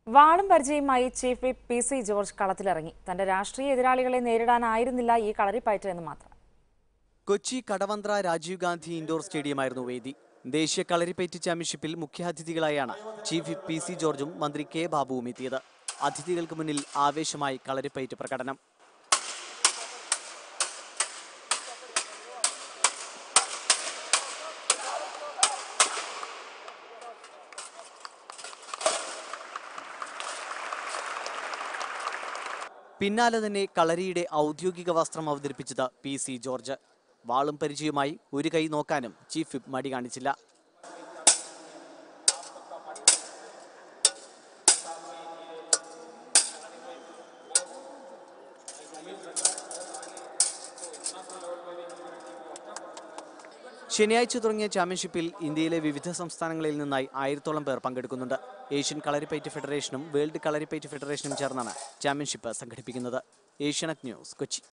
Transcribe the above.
വാളും പരിചയമായി chief whip P C George കളത്തിലിറങ്ങി തന്റെ രാഷ്ട്രീയ എതിരാളികളെ നേരിടാനായിരുന്നില്ല ഈ കളറിപ്പയറ്റ് എന്ന് മാത്രം കൊച്ചി കടവന്ത്ര രാജീവ് ഗാന്ധി ഇൻഡോർ സ്റ്റേഡിയമായിരുന്നു വേദി ദേശീയ കളരിപ്പയറ്റ് ചാമ്പ്യൻഷിപ്പിൽ മുഖ്യാതിഥികളായാണ് ചീഫ് വിപ്പ് പി സി ജോർജും മന്ത്രി കെ ബാബുവും എത്തിയത് അതിഥികൾക്ക് മുന്നിൽ ആവേശമായി കളരിപ്പയറ്റ് പ്രകടനം പിന്നാലെ തന്നെ കളരിയുടെ ഔദ്യോഗിക വസ്ത്രം അവതരിപ്പിച്ചത് പി സി ജോർജ് വാളും പരിചയമായി ഒരു കൈ നോക്കാനും ചീഫ് വിപ്പ് മടി കാണിച്ചില്ല ശനിയാഴ്ച തുടങ്ങിയ ചാമ്പ്യൻഷിപ്പിൽ ഇന്ത്യയിലെ വിവിധ സംസ്ഥാനങ്ങളിൽ നിന്നായി ആയിരത്തോളം പേർ പങ്കെടുക്കുന്നുണ്ട് ഏഷ്യൻ കളരിപ്പയറ്റ് ഫെഡറേഷനും വേൾഡ് കളരിപ്പയറ്റ് ഫെഡറേഷനും ചേർന്നാണ് ചാമ്പ്യൻഷിപ്പ് സംഘടിപ്പിക്കുന്നത് ഏഷ്യാനെറ്റ് ന്യൂസ് കൊച്ചി